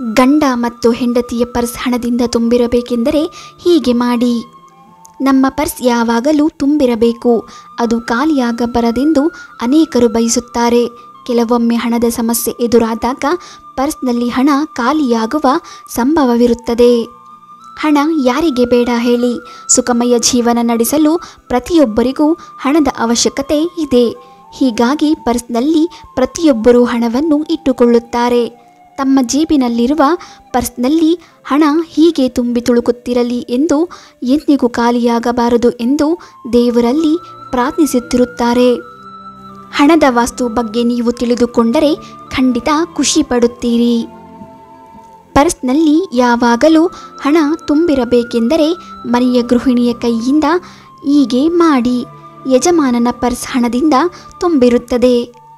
ಗಂಡ ಮತ್ತು ಹೆಂಡತಿಯ ಪರ್ಸ್ ಹಣದಿಂದ ತುಂಬಿರಬೇಕೆಂದರೆ ಹೀಗೆ ಮಾಡಿ ನಮ್ಮ ಪರ್ಸ್ ಯಾವಾಗಲೂ ತುಂಬಿರಬೇಕು ಅದು ಖಾಲಿಯಾಗಬಾರದೆಂದು ಅನೇಕರು ಬಯಸುತ್ತಾರೆ ಕೆಲವೊಮ್ಮೆ ಹಣದ ಸಮಸ್ಯೆ ಎದುರಾದಾಗ ಪರ್ಸ್ನಲ್ಲಿ ಹಣ ಖಾಲಿಯಾಗುವ ಸಂಭವವಿರುತ್ತದೆ ಹಣ ಯಾರಿಗೆ ಬೇಡ ಹೇಳಿ ಸುಖಮಯ ಜೀವನ ನಡೆಸಲು ಪ್ರತಿಯೊಬ್ಬರಿಗೂ ಹಣದ ಅವಶ್ಯಕತೆ ಇದೆ ಹೀಗಾಗಿ ಪರ್ಸ್ನಲ್ಲಿ ಪ್ರತಿಯೊಬ್ಬರೂ ಹಣವನ್ನು ಇಟ್ಟುಕೊಳ್ಳುತ್ತಾರೆ ತಮ್ಮ ಜೇಬಿನಲ್ಲಿರುವ ಪರ್ಸ್ನಲ್ಲಿ ಹಣ ಹೀಗೆ ತುಂಬಿ ತುಳುಕುತ್ತಿರಲಿ ಎಂದು ಎಂದಿಗೂ ಖಾಲಿಯಾಗಬಾರದು ಎಂದು ದೇವರಲ್ಲಿ ಪ್ರಾರ್ಥಿಸುತ್ತಿರುತ್ತಾರೆ ಹಣದ ವಾಸ್ತು ಬಗ್ಗೆ ನೀವು ತಿಳಿದುಕೊಂಡರೆ ಖಂಡಿತ ಖುಷಿ ಪಡುತ್ತೀರಿ ಪರ್ಸ್ನಲ್ಲಿ ಯಾವಾಗಲೂ ಹಣ ತುಂಬಿರಬೇಕೆಂದರೆ ಮನೆಯ ಗೃಹಿಣಿಯ ಕೈಯಿಂದ ಹೀಗೆ ಮಾಡಿ ಯಜಮಾನನ ಪರ್ಸ್ ಹಣದಿಂದ ತುಂಬಿರುತ್ತದೆ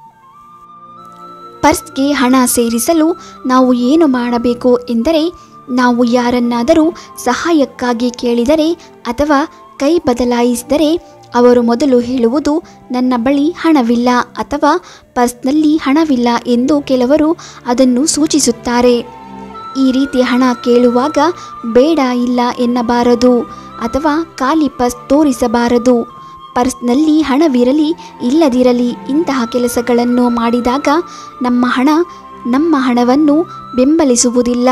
ಪರ್ಸ್ಗೆ ಹಣ ಸೇರಿಸಲು ನಾವು ಏನು ಮಾಡಬೇಕು ಎಂದರೆ ನಾವು ಯಾರನ್ನಾದರೂ ಸಹಾಯಕ್ಕಾಗಿ ಕೇಳಿದರೆ ಅಥವಾ ಕೈ ಬದಲಾಯಿಸಿದರೆ ಅವರು ಮೊದಲು ಹೇಳುವುದು ನನ್ನ ಬಳಿ ಹಣವಿಲ್ಲ ಅಥವಾ ಪರ್ಸ್ನಲ್ಲಿ ಹಣವಿಲ್ಲ ಎಂದು ಕೆಲವರು ಅದನ್ನು ಸೂಚಿಸುತ್ತಾರೆ ಈ ರೀತಿ ಹಣ ಕೇಳುವಾಗ ಬೇಡ ಇಲ್ಲ ಎನ್ನಬಾರದು ಅಥವಾ ಖಾಲಿ ಪರ್ಸ್ ತೋರಿಸಬಾರದು ಪರ್ಸ್ನಲ್ಲಿ ಹಣವಿರಲಿ ಇಲ್ಲದಿರಲಿ ಇಂತಹ ಕೆಲಸಗಳನ್ನು ಮಾಡಿದಾಗ ನಮ್ಮ ಹಣ ನಮ್ಮ ಹಣವನ್ನು ಬೆಂಬಲಿಸುವುದಿಲ್ಲ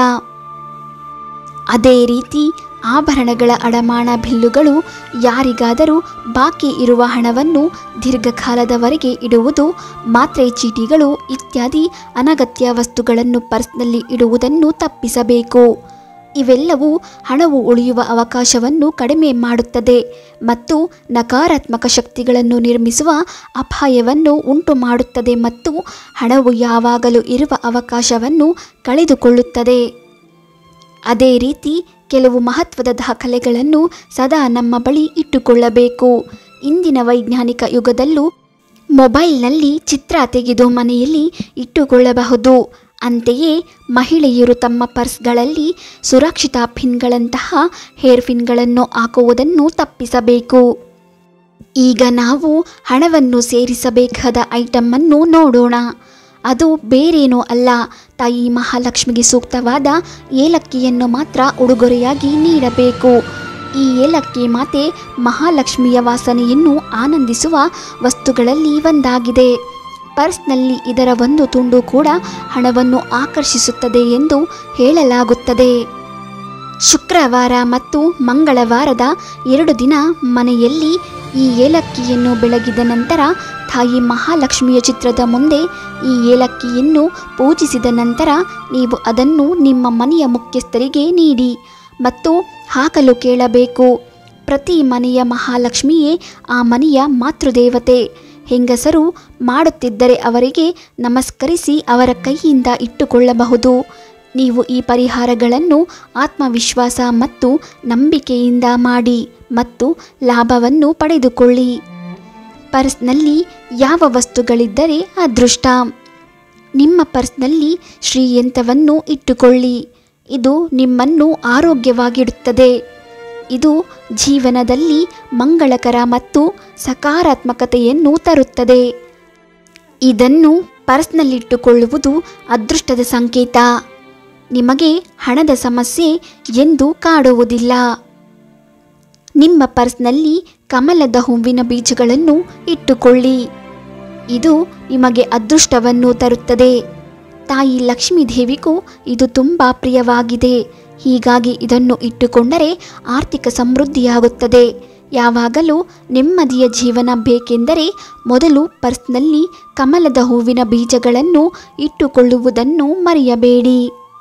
ಅದೇ ರೀತಿ ಆಭರಣಗಳ ಅಡಮಾನ ಬಿಲ್ಲುಗಳು ಯಾರಿಗಾದರೂ ಬಾಕಿ ಇರುವ ಹಣವನ್ನು ದೀರ್ಘಕಾಲದವರೆಗೆ ಇಡುವುದು ಮಾತ್ರೆ ಚೀಟಿಗಳು ಇತ್ಯಾದಿ ಅನಗತ್ಯ ವಸ್ತುಗಳನ್ನು ಪರ್ಸ್ನಲ್ಲಿ ಇಡುವುದನ್ನು ತಪ್ಪಿಸಬೇಕು ಇವೆಲ್ಲವೂ ಹಣವು ಉಳಿಯುವ ಅವಕಾಶವನ್ನು ಕಡಿಮೆ ಮಾಡುತ್ತದೆ ಮತ್ತು ನಕಾರಾತ್ಮಕ ಶಕ್ತಿಗಳನ್ನು ನಿರ್ಮಿಸುವ ಅಪಾಯವನ್ನು ಉಂಟು ಮಾಡುತ್ತದೆ ಮತ್ತು ಹಣವು ಯಾವಾಗಲೂ ಇರುವ ಅವಕಾಶವನ್ನು ಕಳೆದುಕೊಳ್ಳುತ್ತದೆ ಅದೇ ರೀತಿ ಕೆಲವು ಮಹತ್ವದ ದಾಖಲೆಗಳನ್ನು ಸದಾ ನಮ್ಮ ಬಳಿ ಇಟ್ಟುಕೊಳ್ಳಬೇಕು ಇಂದಿನ ವೈಜ್ಞಾನಿಕ ಯುಗದಲ್ಲೂ ಮೊಬೈಲ್ನಲ್ಲಿ ಚಿತ್ರ ತೆಗೆದು ಮನೆಯಲ್ಲಿ ಇಟ್ಟುಕೊಳ್ಳಬಹುದು ಅಂತೆಯೇ ಮಹಿಳೆಯರು ತಮ್ಮ ಪರ್ಸ್ಗಳಲ್ಲಿ ಸುರಕ್ಷಿತ ಪಿನ್ಗಳಂತಹ ಹೇರ್ ಪಿನ್ಗಳನ್ನು ಹಾಕುವುದನ್ನು ತಪ್ಪಿಸಬೇಕು ಈಗ ನಾವು ಹಣವನ್ನು ಸೇರಿಸಬೇಕಾದ ಐಟಮನ್ನು ನೋಡೋಣ ಅದು ಬೇರೇನೂ ಅಲ್ಲ ತಾಯಿ ಮಹಾಲಕ್ಷ್ಮಿಗೆ ಸೂಕ್ತವಾದ ಏಲಕ್ಕಿಯನ್ನು ಮಾತ್ರ ಉಡುಗೊರೆಯಾಗಿ ನೀಡಬೇಕು ಈ ಏಲಕ್ಕಿ ಮಾತೆ ಮಹಾಲಕ್ಷ್ಮಿಯ ವಾಸನೆಯನ್ನು ಆನಂದಿಸುವ ವಸ್ತುಗಳಲ್ಲಿ ಒಂದಾಗಿದೆ ಪರ್ಸ್ನಲ್ಲಿ ಇದರ ಒಂದು ತುಂಡು ಕೂಡ ಹಣವನ್ನು ಆಕರ್ಷಿಸುತ್ತದೆ ಎಂದು ಹೇಳಲಾಗುತ್ತದೆ ಶುಕ್ರವಾರ ಮತ್ತು ಮಂಗಳವಾರದ ಎರಡು ದಿನ ಮನೆಯಲ್ಲಿ ಈ ಏಲಕ್ಕಿಯನ್ನು ಬೆಳಗಿದ ನಂತರ ತಾಯಿ ಮಹಾಲಕ್ಷ್ಮಿಯ ಚಿತ್ರದ ಮುಂದೆ ಈ ಏಲಕ್ಕಿಯನ್ನು ಪೂಜಿಸಿದ ನಂತರ ನೀವು ಅದನ್ನು ನಿಮ್ಮ ಮನೆಯ ಮುಖ್ಯಸ್ಥರಿಗೆ ನೀಡಿ ಮತ್ತು ಹಾಕಲು ಕೇಳಬೇಕು ಪ್ರತಿ ಮನೆಯ ಮಹಾಲಕ್ಷ್ಮಿಯೇ ಆ ಮನೆಯ ಮಾತೃದೇವತೆ ಹೆಂಗಸರು ಮಾಡುತ್ತಿದ್ದರೆ ಅವರಿಗೆ ನಮಸ್ಕರಿಸಿ ಅವರ ಕೈಯಿಂದ ಇಟ್ಟುಕೊಳ್ಳಬಹುದು ನೀವು ಈ ಪರಿಹಾರಗಳನ್ನು ಆತ್ಮವಿಶ್ವಾಸ ಮತ್ತು ನಂಬಿಕೆಯಿಂದ ಮಾಡಿ ಮತ್ತು ಲಾಭವನ್ನು ಪಡೆದುಕೊಳ್ಳಿ ಪರ್ಸ್ನಲ್ಲಿ ಯಾವ ವಸ್ತುಗಳಿದ್ದರೆ ಅದೃಷ್ಟ ನಿಮ್ಮ ಪರ್ಸ್ನಲ್ಲಿ ಶ್ರೀಯಂತವನ್ನು ಇಟ್ಟುಕೊಳ್ಳಿ ಇದು ನಿಮ್ಮನ್ನು ಆರೋಗ್ಯವಾಗಿಡುತ್ತದೆ ಇದು ಜೀವನದಲ್ಲಿ ಮಂಗಳಕರ ಮತ್ತು ಸಕಾರಾತ್ಮಕತೆಯನ್ನು ತರುತ್ತದೆ ಇದನ್ನು ಪರ್ಸ್ನಲ್ಲಿಟ್ಟುಕೊಳ್ಳುವುದು ಅದೃಷ್ಟದ ಸಂಕೇತ ನಿಮಗೆ ಹಣದ ಸಮಸ್ಯೆ ಎಂದು ಕಾಡುವುದಿಲ್ಲ ನಿಮ್ಮ ಪರ್ಸ್ನಲ್ಲಿ ಕಮಲದ ಹೂವಿನ ಬೀಜಗಳನ್ನು ಇಟ್ಟುಕೊಳ್ಳಿ ಇದು ನಿಮಗೆ ಅದೃಷ್ಟವನ್ನು ತರುತ್ತದೆ ತಾಯಿ ಲಕ್ಷ್ಮೀ ದೇವಿಗೂ ಇದು ತುಂಬ ಪ್ರಿಯವಾಗಿದೆ ಹೀಗಾಗಿ ಇದನ್ನು ಇಟ್ಟುಕೊಂಡರೆ ಆರ್ಥಿಕ ಸಮೃದ್ಧಿಯಾಗುತ್ತದೆ ಯಾವಾಗಲೂ ನೆಮ್ಮದಿಯ ಜೀವನ ಬೇಕೆಂದರೆ ಮೊದಲು ಪರ್ಸ್ನಲ್ಲಿ ಕಮಲದ ಹೂವಿನ ಬೀಜಗಳನ್ನು ಇಟ್ಟುಕೊಳ್ಳುವುದನ್ನು ಮರೆಯಬೇಡಿ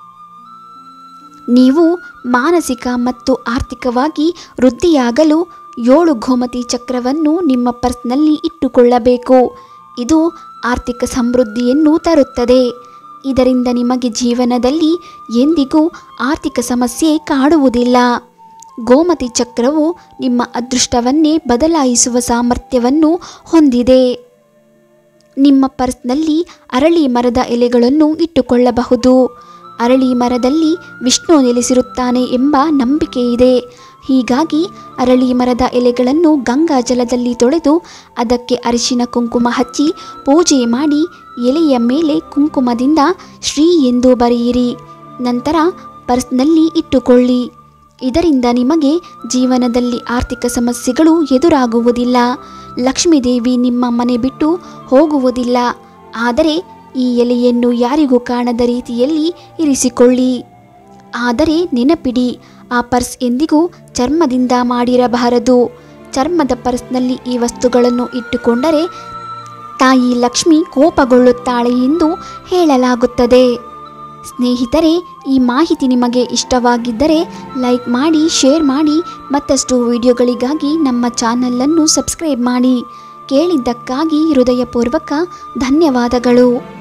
ನೀವು ಮಾನಸಿಕ ಮತ್ತು ಆರ್ಥಿಕವಾಗಿ ವೃದ್ಧಿಯಾಗಲು ಏಳು ಗೋಮತಿ ಚಕ್ರವನ್ನು ನಿಮ್ಮ ಪರ್ಸ್ನಲ್ಲಿ ಇಟ್ಟುಕೊಳ್ಳಬೇಕು ಇದು ಆರ್ಥಿಕ ಸಮೃದ್ಧಿಯನ್ನು ತರುತ್ತದೆ ಇದರಿಂದ ನಿಮಗೆ ಜೀವನದಲ್ಲಿ ಎಂದಿಗೂ ಆರ್ಥಿಕ ಸಮಸ್ಯೆ ಕಾಡುವುದಿಲ್ಲ ಗೋಮತಿ ಚಕ್ರವು ನಿಮ್ಮ ಅದೃಷ್ಟವನ್ನೇ ಬದಲಾಯಿಸುವ ಸಾಮರ್ಥ್ಯವನ್ನು ಹೊಂದಿದೆ ನಿಮ್ಮ ಪರ್ಸ್ನಲ್ಲಿ ಅರಳಿ ಮರದ ಎಲೆಗಳನ್ನು ಇಟ್ಟುಕೊಳ್ಳಬಹುದು ಅರಳಿ ಮರದಲ್ಲಿ ವಿಷ್ಣು ನೆಲೆಸಿರುತ್ತಾನೆ ಎಂಬ ನಂಬಿಕೆ ಇದೆ ಹೀಗಾಗಿ ಅರಳಿ ಮರದ ಎಲೆಗಳನ್ನು ಗಂಗಾ ಜಲದಲ್ಲಿ ತೊಳೆದು ಅದಕ್ಕೆ ಅರಿಶಿನ ಕುಂಕುಮ ಹಚ್ಚಿ ಪೂಜೆ ಮಾಡಿ ಎಲೆಯ ಮೇಲೆ ಕುಂಕುಮದಿಂದ ಶ್ರೀ ಎಂದು ಬರೆಯಿರಿ ನಂತರ ಪರ್ಸ್ನಲ್ಲಿ ಇಟ್ಟುಕೊಳ್ಳಿ ಇದರಿಂದ ನಿಮಗೆ ಜೀವನದಲ್ಲಿ ಆರ್ಥಿಕ ಸಮಸ್ಯೆಗಳು ಎದುರಾಗುವುದಿಲ್ಲ ಲಕ್ಷ್ಮೀದೇವಿ ನಿಮ್ಮ ಮನೆ ಬಿಟ್ಟು ಹೋಗುವುದಿಲ್ಲ ಆದರೆ ಈ ಎಲೆಯನ್ನು ಯಾರಿಗೂ ಕಾಣದ ರೀತಿಯಲ್ಲಿ ಇರಿಸಿಕೊಳ್ಳಿ ಆದರೆ ನೆನಪಿಡಿ ಆ ಪರ್ಸ್ ಎಂದಿಗೂ ಚರ್ಮದಿಂದ ಮಾಡಿರಬಾರದು ಚರ್ಮದ ಪರ್ಸ್ನಲ್ಲಿ ಈ ವಸ್ತುಗಳನ್ನು ಇಟ್ಟುಕೊಂಡರೆ ತಾಯಿ ಲಕ್ಷ್ಮಿ ಕೋಪಗೊಳ್ಳುತ್ತಾಳೆ ಎಂದು ಹೇಳಲಾಗುತ್ತದೆ ಸ್ನೇಹಿತರೆ ಈ ಮಾಹಿತಿ ನಿಮಗೆ ಇಷ್ಟವಾಗಿದ್ದರೆ ಲೈಕ್ ಮಾಡಿ ಶೇರ್ ಮಾಡಿ ಮತ್ತಷ್ಟು ವಿಡಿಯೋಗಳಿಗಾಗಿ ನಮ್ಮ ಚಾನಲನ್ನು ಸಬ್ಸ್ಕ್ರೈಬ್ ಮಾಡಿ ಕೇಳಿದ್ದಕ್ಕಾಗಿ ಹೃದಯಪೂರ್ವಕ ಧನ್ಯವಾದಗಳು